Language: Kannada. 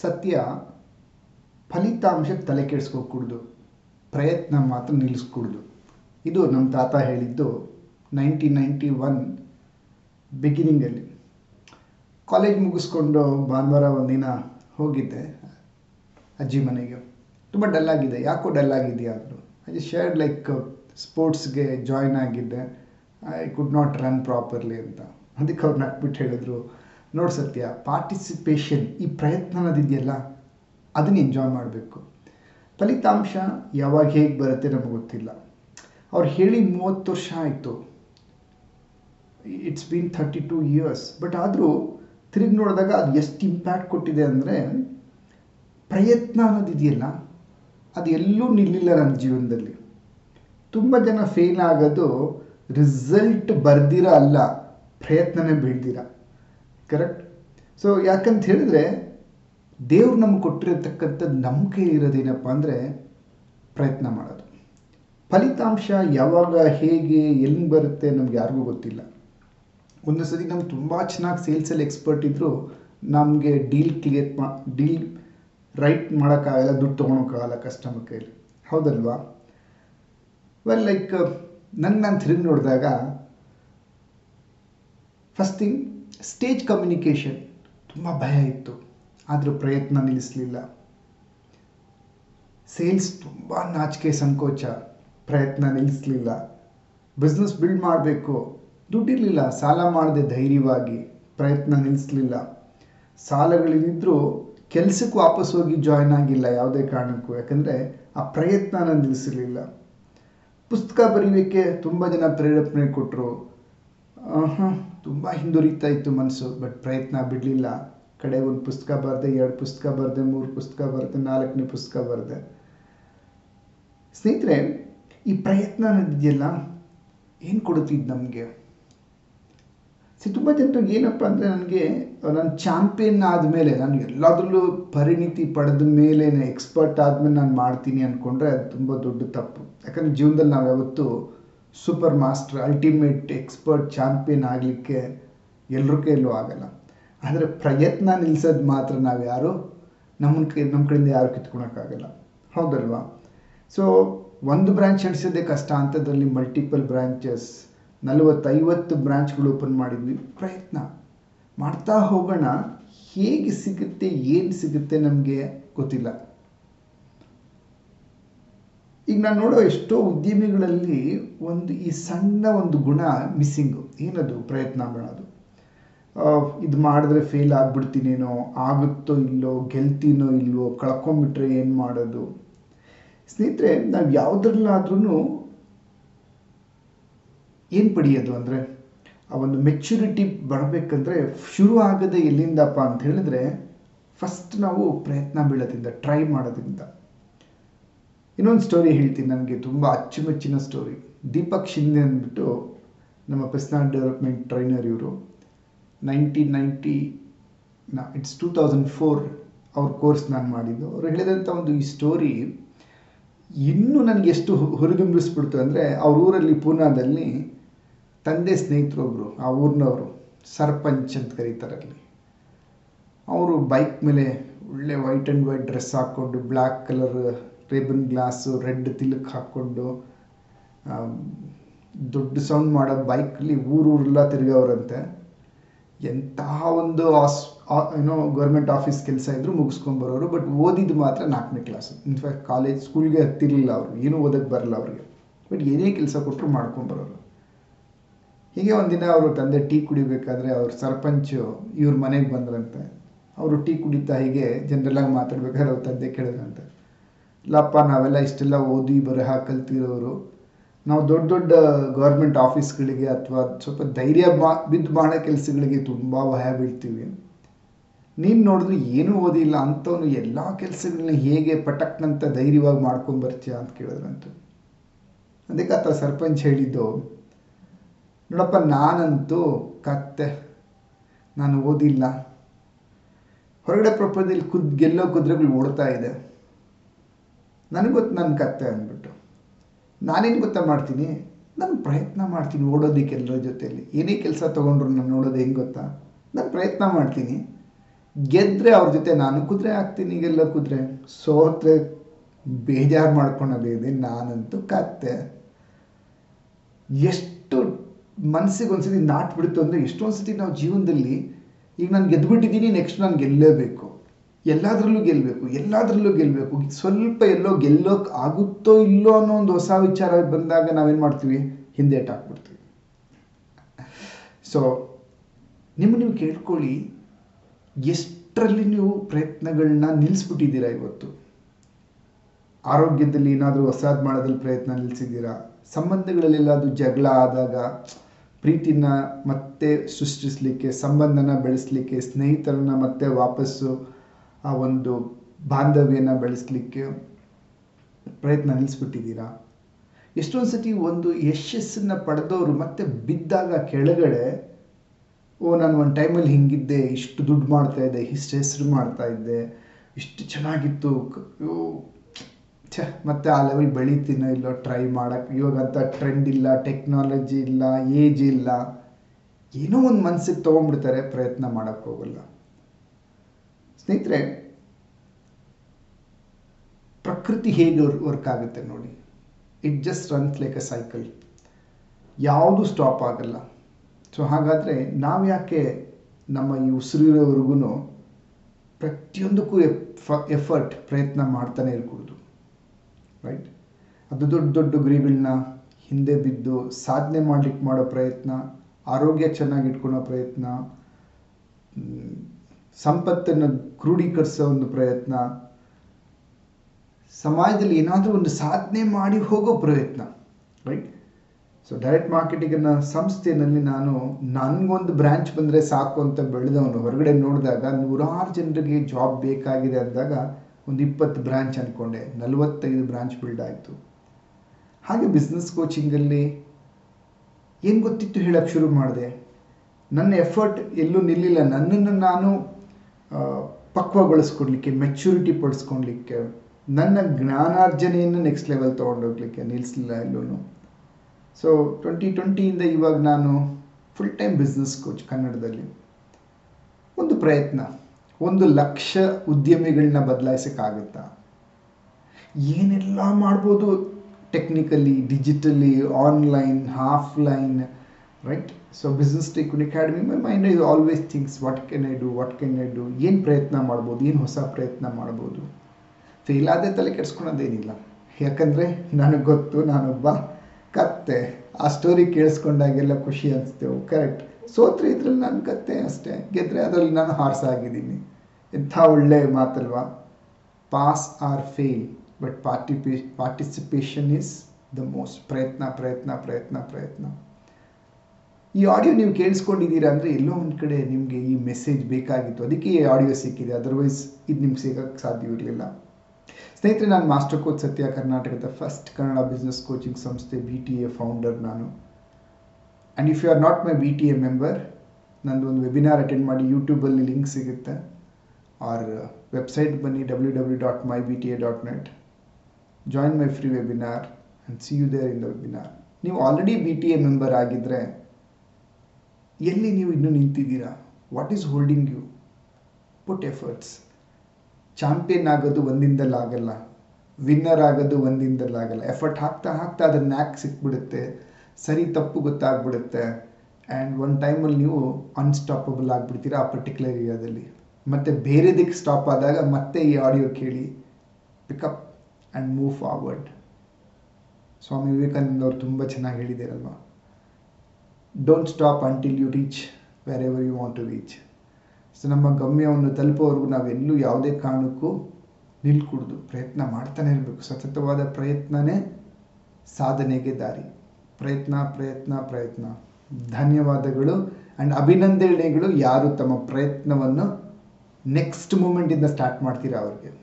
ಸತ್ಯ ಫಲಿತಾಂಶಕ್ಕೆ ತಲೆ ಕೆಡಿಸ್ಕೋಕೂಡ್ದು ಪ್ರಯತ್ನ ಮಾತ್ರ ನಿಲ್ಲಿಸ್ಕೂಡ್ದು ಇದು ನಮ್ಮ ತಾತ ಹೇಳಿದ್ದು ನೈನ್ಟೀನ್ ನೈಂಟಿ ಒನ್ ಬಿಗಿನಿಂಗಲ್ಲಿ ಕಾಲೇಜ್ ಮುಗಿಸ್ಕೊಂಡು ಭಾನುವಾರ ಒಂದಿನ ಹೋಗಿದ್ದೆ ಅಜ್ಜಿ ಮನೆಗೆ ತುಂಬ ಡಲ್ ಆಗಿದೆ ಯಾಕೋ ಡಲ್ ಆಗಿದೆಯಾ ಅಂದರು ಐ ಜಸ್ಟ್ ಶೇರ್ಡ್ ಲೈಕ್ ಸ್ಪೋರ್ಟ್ಸ್ಗೆ ಜಾಯ್ನ್ ಆಗಿದ್ದೆ I could not run properly ಅಂತ ಅದಕ್ಕೆ ಅವ್ರು ನಕ್ಬಿಟ್ಟು ಹೇಳಿದ್ರು ನೋಡಿ ಸತ್ಯ ಪಾರ್ಟಿಸಿಪೇಷನ್ ಈ ಪ್ರಯತ್ನ ಅನ್ನೋದಿದೆಯಲ್ಲ ಅದನ್ನ ಎಂಜಾಯ್ ಮಾಡಬೇಕು ಫಲಿತಾಂಶ ಯಾವಾಗ ಹೇಗೆ ಬರುತ್ತೆ ನಮಗೆ ಗೊತ್ತಿಲ್ಲ ಅವ್ರು ಹೇಳಿ ಮೂವತ್ತು ವರ್ಷ ಆಯಿತು it's been thirty two years but ಆದರೂ ತಿರುಗಿ ನೋಡಿದಾಗ ಅದು ಎಷ್ಟು ಇಂಪ್ಯಾಕ್ಟ್ ಕೊಟ್ಟಿದೆ ಅಂದರೆ ಪ್ರಯತ್ನ ಅನ್ನೋದಿದೆಯಲ್ಲ ಅದು ಎಲ್ಲೂ ನಿಲ್ಲಿಲ್ಲ ನನ್ನ ಜೀವನದಲ್ಲಿ ತುಂಬ ಜನ ಫೇಲ್ ಆಗೋದು ರಿಸಲ್ಟ್ ಬರ್ದಿರ ಅಲ್ಲ ಪ್ರಯತ್ನನೇ ಬೀಳ್ದಿರ ಕರೆಕ್ಟ್ ಸೊ ಯಾಕಂತ ಹೇಳಿದ್ರೆ ದೇವ್ರು ನಮ್ಗೆ ಕೊಟ್ಟಿರತಕ್ಕಂಥದ್ದು ನಮ್ಮ ಕೈ ಇರೋದೇನಪ್ಪ ಅಂದರೆ ಪ್ರಯತ್ನ ಮಾಡೋದು ಫಲಿತಾಂಶ ಯಾವಾಗ ಹೇಗೆ ಎಲ್ಲಿ ಬರುತ್ತೆ ನಮ್ಗೆ ಯಾರಿಗೂ ಗೊತ್ತಿಲ್ಲ ಒಂದು ಸತಿ ನಮ್ಗೆ ತುಂಬ ಚೆನ್ನಾಗಿ ಸೇಲ್ಸಲ್ಲಿ ಎಕ್ಸ್ಪರ್ಟ್ ಇದ್ದರೂ ನಮಗೆ ಡೀಲ್ ಕ್ಲಿಯರ್ ಮಾ ಡೀಲ್ ರೈಟ್ ಮಾಡೋಕ್ಕಾಗಲ್ಲ ದುಡ್ಡು ತೊಗೊಳಕ್ಕಾಗಲ್ಲ ಕಸ್ಟಮರ್ ಕೈಲಿ ಹೌದಲ್ವಾ ವೆಲ್ ಲೈಕ್ ನಂಗೆ ನಾನು ತಿರುಗಿ ನೋಡಿದಾಗ ಫಸ್ಟ್ ಥಿಂಗ್ ಸ್ಟೇಜ್ ಕಮ್ಯುನಿಕೇಷನ್ ತುಂಬ ಭಯ ಇತ್ತು ಆದರೂ ಪ್ರಯತ್ನ ನಿಲ್ಲಿಸಲಿಲ್ಲ ಸೇಲ್ಸ್ ತುಂಬ ನಾಚಿಕೆ ಸಂಕೋಚ ಪ್ರಯತ್ನ ನಿಲ್ಲಿಸಲಿಲ್ಲ ಬಿಸ್ನೆಸ್ ಬಿಲ್ಡ್ ಮಾಡಬೇಕು ದುಡ್ಡಿರಲಿಲ್ಲ ಸಾಲ ಮಾಡದೆ ಧೈರ್ಯವಾಗಿ ಪ್ರಯತ್ನ ನಿಲ್ಲಿಸಲಿಲ್ಲ ಸಾಲಗಳಿದ್ದರೂ ಕೆಲಸಕ್ಕೆ ವಾಪಸ್ ಹೋಗಿ ಜಾಯ್ನ್ ಆಗಿಲ್ಲ ಯಾವುದೇ ಕಾರಣಕ್ಕೂ ಯಾಕಂದರೆ ಆ ಪ್ರಯತ್ನನ ನಿಲ್ಲಿಸಲಿಲ್ಲ ಪುಸ್ತಕ ಬರೀಲಿಕ್ಕೆ ತುಂಬ ಜನ ಪ್ರೇರೇಪಣೆ ಕೊಟ್ಟರು ಹಾಂ ತುಂಬ ಹಿಂದುರಿತಾ ಇತ್ತು ಮನಸ್ಸು ಬಟ್ ಪ್ರಯತ್ನ ಬಿಡಲಿಲ್ಲ ಕಡೆ ಒಂದು ಪುಸ್ತಕ ಬರೆದೆ ಎರಡು ಪುಸ್ತಕ ಬರೆದೆ ಮೂರು ಪುಸ್ತಕ ಬರೆದೆ ನಾಲ್ಕನೇ ಪುಸ್ತಕ ಬರೆದೆ ಸ್ನೇಹಿತರೆ ಈ ಪ್ರಯತ್ನ ಅನ್ನೋದಿದೆಯಲ್ಲ ಏನು ಕೊಡುತ್ತಿದ್ದು ನಮಗೆ ಸಿ ತುಂಬ ಜನರಿಗೆ ಏನಪ್ಪ ಅಂದರೆ ನನಗೆ ನಾನು ಚಾಂಪಿಯನ್ ಆದಮೇಲೆ ನಾನು ಎಲ್ಲದರಲ್ಲೂ ಪರಿಣಿತಿ ಪಡೆದ ಮೇಲೆ ಎಕ್ಸ್ಪರ್ಟ್ ಆದಮೇಲೆ ನಾನು ಮಾಡ್ತೀನಿ ಅಂದ್ಕೊಂಡ್ರೆ ಅದು ತುಂಬ ದೊಡ್ಡ ತಪ್ಪು ಯಾಕಂದರೆ ಜೀವನದಲ್ಲಿ ನಾವು ಯಾವತ್ತೂ super master ultimate expert champion ಆಗಲಿಕ್ಕೆ ಎಲ್ಲರ ಕೈಯಲ್ಲೂ ಆಗಲ್ಲ ಆದರೆ ಪ್ರಯತ್ನ ನಿಲ್ಲಿಸೋದು ಮಾತ್ರ ನಾವು ಯಾರು ನಮ್ಮ ಕೈ ನಮ್ಮ ಕಡೆಯಿಂದ ಯಾರು ಕಿತ್ಕೊಳಕ್ಕಾಗಲ್ಲ ಹೌದಲ್ವಾ ಸೊ ಒಂದು ಬ್ರ್ಯಾಂಚ್ ನಡೆಸೋದೇ ಕಷ್ಟ ಅಂಥದ್ರಲ್ಲಿ ಮಲ್ಟಿಪಲ್ ಬ್ರ್ಯಾಂಚಸ್ ನಲವತ್ತೈವತ್ತು ಬ್ರಾಂಚ್ಗಳು ಓಪನ್ ಮಾಡಿದ್ವಿ ಪ್ರಯತ್ನ ಮಾಡ್ತಾ ಹೋಗೋಣ ಹೇಗೆ ಸಿಗುತ್ತೆ ಏನು ಸಿಗುತ್ತೆ ನಮಗೆ ಗೊತ್ತಿಲ್ಲ ಈಗ ನಾನು ನೋಡೋ ಎಷ್ಟೋ ಉದ್ಯಮಿಗಳಲ್ಲಿ ಒಂದು ಈ ಸಣ್ಣ ಒಂದು ಗುಣ ಮಿಸ್ಸಿಂಗು ಏನದು ಪ್ರಯತ್ನ ಮಾಡೋದು ಇದು ಮಾಡಿದ್ರೆ ಫೇಲ್ ಆಗಿಬಿಡ್ತೀನೇನೋ ಆಗುತ್ತೋ ಇಲ್ಲೋ ಗೆಲ್ತೀನೋ ಇಲ್ವೋ ಕಳ್ಕೊಂಬಿಟ್ರೆ ಏನು ಮಾಡೋದು ಸ್ನೇಹಿತರೆ ನಾವು ಯಾವುದ್ರಲ್ಲಾದ್ರೂ ಏನು ಪಡೆಯೋದು ಅಂದರೆ ಆ ಒಂದು ಮೆಚ್ಯೂರಿಟಿ ಬರಬೇಕಂದ್ರೆ ಶುರು ಆಗದೆ ಎಲ್ಲಿಂದಪ್ಪ ಅಂತ ಹೇಳಿದ್ರೆ ಫಸ್ಟ್ ನಾವು ಪ್ರಯತ್ನ ಬೀಳೋದ್ರಿಂದ ಟ್ರೈ ಮಾಡೋದ್ರಿಂದ ಇನ್ನೊಂದು ಸ್ಟೋರಿ ಹೇಳ್ತೀನಿ ನನಗೆ ತುಂಬ ಅಚ್ಚುಮೆಚ್ಚಿನ ಸ್ಟೋರಿ ದೀಪಕ್ ಶಿಂದೆ ಅಂದ್ಬಿಟ್ಟು ನಮ್ಮ ಪರ್ಸ್ನಲ್ ಡೆವಲಪ್ಮೆಂಟ್ ಟ್ರೈನರ್ ಇವರು ನೈನ್ಟೀನ್ ನೈಂಟಿ ನಾ ಇಟ್ಸ್ ಟೂ ತೌಸಂಡ್ ಫೋರ್ ಅವ್ರ ಕೋರ್ಸ್ ನಾನು ಮಾಡಿದ್ದು ಅವ್ರು ಹೇಳಿದಂಥ ಒಂದು ಈ ಸ್ಟೋರಿ ಇನ್ನೂ ನನಗೆ ಎಷ್ಟು ಹುರಿದುಂಬಿಸ್ಬಿಡ್ತು ಅಂದರೆ ಅವ್ರ ಊರಲ್ಲಿ ಪೂನಾದಲ್ಲಿ ತಂದೆ ಸ್ನೇಹಿತರೊಬ್ಬರು ಆ ಊರಿನವರು ಸರ್ಪಂಚ್ ಅಂತ ಕರೀತಾರೆ ಅಲ್ಲಿ ಅವರು ಬೈಕ್ ಮೇಲೆ ಒಳ್ಳೆ ವೈಟ್ ಆ್ಯಂಡ್ ವೈಟ್ ಡ್ರೆಸ್ ಹಾಕ್ಕೊಂಡು black colour Rayban glass red tilak ಹಾಕ್ಕೊಂಡು ದೊಡ್ಡ ಸೌಂಡ್ ಮಾಡೋ ಬೈಕಲ್ಲಿ ಊರೂರೆಲ್ಲ ತಿರುಗವ್ರಂತೆ ಎಂತಹ ಒಂದು ಆಸ್ ಏನೋ ಗೌರ್ಮೆಂಟ್ ಆಫೀಸ್ ಕೆಲಸ ಇದ್ದರೂ ಮುಗಿಸ್ಕೊಂಬರೋರು ಬಟ್ ಓದಿದ್ದು ಮಾತ್ರ ನಾಲ್ಕನೇ ಕ್ಲಾಸು ಇನ್ಫ್ಯಾಕ್ಟ್ ಕಾಲೇಜ್ ಸ್ಕೂಲ್ಗೆ ಹತ್ತಿರಲಿಲ್ಲ ಅವರು ಏನೂ ಓದಕ್ಕೆ ಬರಲ್ಲ ಅವ್ರಿಗೆ ಬಟ್ ಏನೇ ಕೆಲಸ ಕೊಟ್ಟರು ಮಾಡ್ಕೊಂಬರೋರು ಹೀಗೆ ಒಂದಿನ ಅವರು ತಂದೆ ಟೀ ಕುಡಿಬೇಕಾದ್ರೆ ಅವ್ರ ಸರ್ಪಂಚು ಇವ್ರ ಮನೆಗೆ ಬಂದ್ರಂತೆ ಅವರು ಟೀ ಕುಡಿತಾ ಹೀಗೆ ಜನರಲ್ಲಾಗಿ ಮಾತಾಡ್ಬೇಕಾದ್ರೆ ಅವ್ರ ತಂದೆ ಕೇಳಿದ್ರಂತೆ ಇಲ್ಲಪ್ಪ ನಾವೆಲ್ಲ ಇಷ್ಟೆಲ್ಲ ಓದಿ ಬರಹ ಕಲ್ತಿರೋರು ನಾವು ದೊಡ್ಡ ದೊಡ್ಡ ಗೌರ್ಮೆಂಟ್ ಆಫೀಸ್ಗಳಿಗೆ ಅಥವಾ ಸ್ವಲ್ಪ ಧೈರ್ಯ ಮಾ ಬಿದ್ದು ಮಾಡೋ ಕೆಲಸಗಳಿಗೆ ತುಂಬ ಭಯ ಬೀಳ್ತೀವಿ ನೀನು ನೋಡಿದ್ರೆ ಏನೂ ಓದಿಲ್ಲ ಅಂಥವನು ಎಲ್ಲ ಕೆಲಸಗಳನ್ನ ಹೇಗೆ ಪಟಕ್ನಂತ ಧೈರ್ಯವಾಗಿ ಮಾಡ್ಕೊಂಬರ್ತೀಯ ಅಂತ ಕೇಳಿದ್ರಂತ ಅದಕ್ಕೆ ಆತ ಸರ್ಪಂಚ್ ಹೇಳಿದ್ದು ನೋಡಪ್ಪ ನಾನಂತೂ ಕತ್ತೆ ನಾನು ಓದಿಲ್ಲ ಹೊರಗಡೆ ಪ್ರಪಂಚದಲ್ಲಿ ಕುದ್ ಗೆಲ್ಲೋ ಕುದುರೆಗಳು ಓಡ್ತಾ ಇದೆ ನನಗೆ ಗೊತ್ತು ನನ್ನ ಕತ್ತೆ ಅಂದ್ಬಿಟ್ಟು ನಾನೇನು ಗೊತ್ತಾ ಮಾಡ್ತೀನಿ ನಾನು ಪ್ರಯತ್ನ ಮಾಡ್ತೀನಿ ಓಡೋದಕ್ಕೆ ಎಲ್ಲರ ಜೊತೆಯಲ್ಲಿ ಏನೇ ಕೆಲಸ ತೊಗೊಂಡ್ರು ನಾನು ನೋಡೋದು ಹೆಂಗೆ ಗೊತ್ತಾ ನಾನು ಪ್ರಯತ್ನ ಮಾಡ್ತೀನಿ ಗೆದ್ರೆ ಅವ್ರ ಜೊತೆ ನಾನು ಕುದುರೆ ಆಗ್ತೀನಿ ಈಗೆಲ್ಲ ಕುದುರೆ ಸೋತ್ರೆ ಬೇಜಾರು ಮಾಡ್ಕೊಳೋದಿದೆ ನಾನಂತೂ ಕತ್ತೆ ಎಷ್ಟು ಮನಸ್ಸಿಗೆ ಒಂದ್ಸತಿ ನಾಟ್ ಬಿಡ್ತು ಅಂದರೆ ಎಷ್ಟೊಂದು ಸತಿ ನಾವು ಜೀವನದಲ್ಲಿ ಈಗ ನಾನು ಗೆದ್ದುಬಿಟ್ಟಿದ್ದೀನಿ ನೆಕ್ಸ್ಟ್ ನಾನು ಗೆಲ್ಲಲೇಬೇಕು ಎಲ್ಲದರಲ್ಲೂ ಗೆಲ್ಲಬೇಕು ಎಲ್ಲದರಲ್ಲೂ ಗೆಲ್ಲಬೇಕು ಸ್ವಲ್ಪ ಎಲ್ಲೋ ಗೆಲ್ಲೋಕೆ ಆಗುತ್ತೋ ಇಲ್ಲೋ ಅನ್ನೋ ಒಂದು ಹೊಸ ವಿಚಾರ ಬಂದಾಗ ನಾವೇನು ಮಾಡ್ತೀವಿ ಹಿಂದೇಟ್ ಹಾಕ್ಬಿಡ್ತೀವಿ ಸೊ ನಿಮ್ಮ ನೀವು ಕೇಳ್ಕೊಳ್ಳಿ ಎಷ್ಟರಲ್ಲಿ ನೀವು ಪ್ರಯತ್ನಗಳನ್ನ ನಿಲ್ಲಿಸ್ಬಿಟ್ಟಿದ್ದೀರಾ ಇವತ್ತು ಆರೋಗ್ಯದಲ್ಲಿ ಏನಾದರೂ ಹೊಸದು ಮಾಡೋದ್ರಲ್ಲಿ ಪ್ರಯತ್ನ ನಿಲ್ಲಿಸಿದ್ದೀರಾ ಸಂಬಂಧಗಳಲ್ಲೆಲ್ಲಾದರೂ ಜಗಳ ಆದಾಗ ಪ್ರೀತಿನ ಮತ್ತೆ ಸೃಷ್ಟಿಸಲಿಕ್ಕೆ ಸಂಬಂಧನ ಬೆಳೆಸಲಿಕ್ಕೆ ಸ್ನೇಹಿತರನ್ನ ಮತ್ತೆ ವಾಪಸ್ಸು ಆ ಒಂದು ಬಾಂಧವ್ಯನ ಬೆಳೆಸಲಿಕ್ಕೆ ಪ್ರಯತ್ನ ನಿಲ್ಲಿಸ್ಬಿಟ್ಟಿದ್ದೀರಾ ಎಷ್ಟೊಂದು ಸತಿ ಒಂದು ಯಶಸ್ಸನ್ನು ಪಡೆದವರು ಮತ್ತೆ ಬಿದ್ದಾಗ ಕೆಳಗಡೆ ಓ ನಾನು ಒಂದು ಟೈಮಲ್ಲಿ ಹಿಂಗಿದ್ದೆ ಇಷ್ಟು ದುಡ್ಡು ಮಾಡ್ತಾ ಇದ್ದೆ ಇಷ್ಟು ಹೆಸರು ಮಾಡ್ತಾ ಇದ್ದೆ ಇಷ್ಟು ಚೆನ್ನಾಗಿತ್ತು ಛ ಮತ್ತೆ ಆ ಲೆವೆಲ್ ಬೆಳಿತೀನೋ ಇಲ್ಲೋ ಟ್ರೈ ಮಾಡೋಕ್ಕೆ ಇವಾಗಂತ ಟ್ರೆಂಡ್ ಇಲ್ಲ ಟೆಕ್ನಾಲಜಿ ಇಲ್ಲ ಏಜ್ ಇಲ್ಲ ಏನೋ ಒಂದು ಮನಸ್ಸಿಗೆ ತೊಗೊಂಡ್ಬಿಡ್ತಾರೆ ಪ್ರಯತ್ನ ಮಾಡೋಕ್ಕೆ ಹೋಗಲ್ಲ ಸ್ನೇಹಿತರೆ ಪ್ರಕೃತಿ ಹೇಗೆ ವರ್ಕ್ ಆಗುತ್ತೆ ನೋಡಿ it just runs like a cycle ಯಾವುದು ಸ್ಟಾಪ್ ಆಗಲ್ಲ ಸೊ ಹಾಗಾದರೆ ನಾವು ಯಾಕೆ ನಮ್ಮ ಈ ಉಸಿರಿರೋವರೆಗೂ ಪ್ರತಿಯೊಂದಕ್ಕೂ ಎಫ್ ಎಫರ್ಟ್ ಪ್ರಯತ್ನ ಮಾಡ್ತಾನೆ ಇರ್ಕೂಡ್ದು ರೈಟ್ ಅದು ದೊಡ್ಡ ದೊಡ್ಡ ಗುರಿಗಳನ್ನ ಹಿಂದೆ ಬಿದ್ದು ಸಾಧನೆ ಮಾಡ್ಲಿಕ್ಕೆ ಮಾಡೋ ಪ್ರಯತ್ನ ಆರೋಗ್ಯ ಚೆನ್ನಾಗಿ ಇಟ್ಕೊಳ್ಳೋ ಪ್ರಯತ್ನ ಸಂಪತ್ತನ್ನು ಕ್ರೋಢೀಕರಿಸೋ ಒಂದು ಪ್ರಯತ್ನ ಸಮಾಜದಲ್ಲಿ ಏನಾದರೂ ಒಂದು ಸಾಧನೆ ಮಾಡಿ ಹೋಗೋ ಪ್ರಯತ್ನ ರೈಟ್ ಸೊ ಡೈರೆಕ್ಟ್ ಮಾರ್ಕೆಟಿಂಗ್ ಅನ್ನೋ ಸಂಸ್ಥೆಯಲ್ಲಿ ನಾನು ನನಗೊಂದು ಬ್ರ್ಯಾಂಚ್ ಬಂದರೆ ಸಾಕು ಅಂತ ಬೆಳೆದವನು ಹೊರಗಡೆ ನೋಡಿದಾಗ ನೂರಾರು ಜನರಿಗೆ ಜಾಬ್ ಬೇಕಾಗಿದೆ ಅಂದಾಗ ಒಂದು ಇಪ್ಪತ್ತು ಬ್ರ್ಯಾಂಚ್ ಅಂದ್ಕೊಂಡೆ ನಲವತ್ತೈದು ಬ್ರಾಂಚ್ ಬಿಲ್ಡ್ ಆಯಿತು ಹಾಗೆ ಬಿಸ್ನೆಸ್ ಕೋಚಿಂಗಲ್ಲಿ ಏನು ಗೊತ್ತಿತ್ತು ಹೇಳಕ್ಕೆ ಶುರು ಮಾಡಿದೆ ನನ್ನ ಎಫರ್ಟ್ ಎಲ್ಲೂ ನಿಲ್ಲಿಲ್ಲ ನನ್ನನ್ನು ನಾನು ಪಕ್ವಗೊಳಿಸ್ಕೊಡ್ಲಿಕ್ಕೆ ಮೆಚ್ಯೂರಿಟಿ ಪಡಿಸ್ಕೊಳ್ಲಿಕ್ಕೆ ನನ್ನ ಜ್ಞಾನಾರ್ಜನೆಯನ್ನು ನೆಕ್ಸ್ಟ್ ಲೆವೆಲ್ ತೊಗೊಂಡೋಗ್ಲಿಕ್ಕೆ ನಿಲ್ಲಿಸಲಿಲ್ಲ ಎಲ್ಲೂ ಸೊ ಟ್ವೆಂಟಿ ಟ್ವೆಂಟಿಯಿಂದ ಇವಾಗ ನಾನು ಫುಲ್ ಟೈಮ್ ಬಿಸ್ನೆಸ್ ಕೋಚ್ ಕನ್ನಡದಲ್ಲಿ ಒಂದು ಪ್ರಯತ್ನ ಒಂದು ಲಕ್ಷ ಉದ್ಯಮಿಗಳನ್ನ ಬದಲಾಯಿಸೋಕ್ಕಾಗುತ್ತಾ ಏನೆಲ್ಲ ಮಾಡ್ಬೋದು technically digitally online offline right so business tycoon academy my mind is always things what can I do what can I do ಏನು ಪ್ರಯತ್ನ ಮಾಡ್ಬೋದು ಏನು ಹೊಸ ಪ್ರಯತ್ನ ಮಾಡ್ಬೋದು ಫೇಲ್ ಆದೇ ತಲೆ ಕೆಡ್ಸ್ಕೊಳೋದೇನಿಲ್ಲ ಯಾಕಂದರೆ ನನಗೆ ಗೊತ್ತು ನಾನೊಬ್ಬ ಕತ್ತೆ ಆ ಸ್ಟೋರಿ ಕೇಳಿಸ್ಕೊಂಡಾಗೆಲ್ಲ ಖುಷಿ ಅನಿಸ್ತೇವೆ ಕರೆಕ್ಟ್ ಸೋತ್ರೆ ಇದ್ರಲ್ಲಿ ನನ್ನ ಕತ್ತೆ ಅಷ್ಟೇ ಗೆದ್ದರೆ ಅದರಲ್ಲಿ ನಾನು ಹಾರ್ಸ ಆಗಿದ್ದೀನಿ ಎಂಥ ಒಳ್ಳೆ ಮಾತಲ್ವಾ ಪಾಸ್ ಆರ್ ಫೇಲ್ ಬಟ್ ಪಾರ್ಟಿಪೇ ಪಾರ್ಟಿಸಿಪೇಷನ್ ಈಸ್ ದ ಮೋಸ್ಟ್ ಪ್ರಯತ್ನ ಪ್ರಯತ್ನ ಪ್ರಯತ್ನ ಪ್ರಯತ್ನ ಈ ಆಡಿಯೋ ನೀವು ಕೇಳಿಸ್ಕೊಂಡಿದ್ದೀರಾ ಅಂದರೆ ಎಲ್ಲೋ ಒಂದು ಕಡೆ ನಿಮಗೆ ಈ ಮೆಸೇಜ್ ಬೇಕಾಗಿತ್ತು ಅದಕ್ಕೆ ಈ ಆಡಿಯೋ ಸಿಕ್ಕಿದೆ ಅದರ್ವೈಸ್ ಇದು ನಿಮ್ಗೆ ಸಿಗೋಕ್ಕೆ ಸಾಧ್ಯವಿರಲಿಲ್ಲ ಸ್ನೇಹಿತರೆ ನಾನು ಮಾಸ್ಟರ್ ಕೋಚ್ ಸತ್ಯ ಕರ್ನಾಟಕದ ಫಸ್ಟ್ ಕನ್ನಡ ಬಿಸ್ನೆಸ್ ಕೋಚಿಂಗ್ ಸಂಸ್ಥೆ ಬಿ ಟಿ ಎ ಫೌಂಡರ್ ನಾನು and if you are not my B T A member ನಂದು ಒಂದು ವೆಬಿನಾರ್ ಅಟೆಂಡ್ ಮಾಡಿ ಯೂಟ್ಯೂಬಲ್ಲಿ ಲಿಂಕ್ ಸಿಗುತ್ತೆ ಆರ್ ವೆಬ್ಸೈಟ್ ಬನ್ನಿ W W dot my B T A dot net join my free webinar and see you there in the webinar ನೀವು already B T A member ಆಗಿದ್ದರೆ ಎಲ್ಲಿ ನೀವು ಇನ್ನೂ ನಿಂತಿದ್ದೀರಾ what is holding you put efforts champion ಆಗೋದು ಒಂದಿಂದಲ್ಲ ಆಗಲ್ಲ ವಿನ್ನರ್ ಆಗೋದು ಒಂದಿಂದಲ್ಲ ಆಗಲ್ಲ ಎಫರ್ಟ್ ಹಾಕ್ತಾ ಹಾಕ್ತಾ ಅದ್ರ ನ್ಯಾಕ್ ಸಿಕ್ಬಿಡುತ್ತೆ ಸರಿ ತಪ್ಪು ಗೊತ್ತಾಗ್ಬಿಡುತ್ತೆ ಆ್ಯಂಡ್ ಒಂದು ಟೈಮಲ್ಲಿ ನೀವು ಅನ್ಸ್ಟಾಪಬಲ್ ಆಗಿಬಿಡ್ತೀರಾ ಆ ಪರ್ಟಿಕ್ಯುಲರ್ ಏರಿಯಾದಲ್ಲಿ ಮತ್ತು ಬೇರೆದಕ್ಕೆ ಸ್ಟಾಪ್ ಆದಾಗ ಮತ್ತೆ ಈ ಆಡಿಯೋ ಕೇಳಿ pickup and move forward Swami Vivekananda ಅವರು ತುಂಬ ಚೆನ್ನಾಗಿ ಹೇಳಿದಾರಲ್ವ don't stop until you reach wherever you want to reach so ನಮ್ಮ ಗಮ್ಯವನ್ನು ತಲುಪೋವರೆಗೂ ನಾವೆಲ್ಲೂ ಯಾವುದೇ ಕಾರಣಕ್ಕೂ ನಿಲ್ಕೂಡ್ದು ಪ್ರಯತ್ನ ಮಾಡ್ತಾನೆ ಇರಬೇಕು ಸತತವಾದ ಪ್ರಯತ್ನನೇ ಸಾಧನೆಗೆ ದಾರಿ ಪ್ರಯತ್ನ ಪ್ರಯತ್ನ ಪ್ರಯತ್ನ ಧನ್ಯವಾದಗಳು ಆ್ಯಂಡ್ ಅಭಿನಂದನೆಗಳು ಯಾರು ತಮ್ಮ ಪ್ರಯತ್ನವನ್ನು ನೆಕ್ಸ್ಟ್ ಮೂಮೆಂಟಿಂದ ಸ್ಟಾರ್ಟ್ ಮಾಡ್ತೀರಾ ಅವ್ರಿಗೆ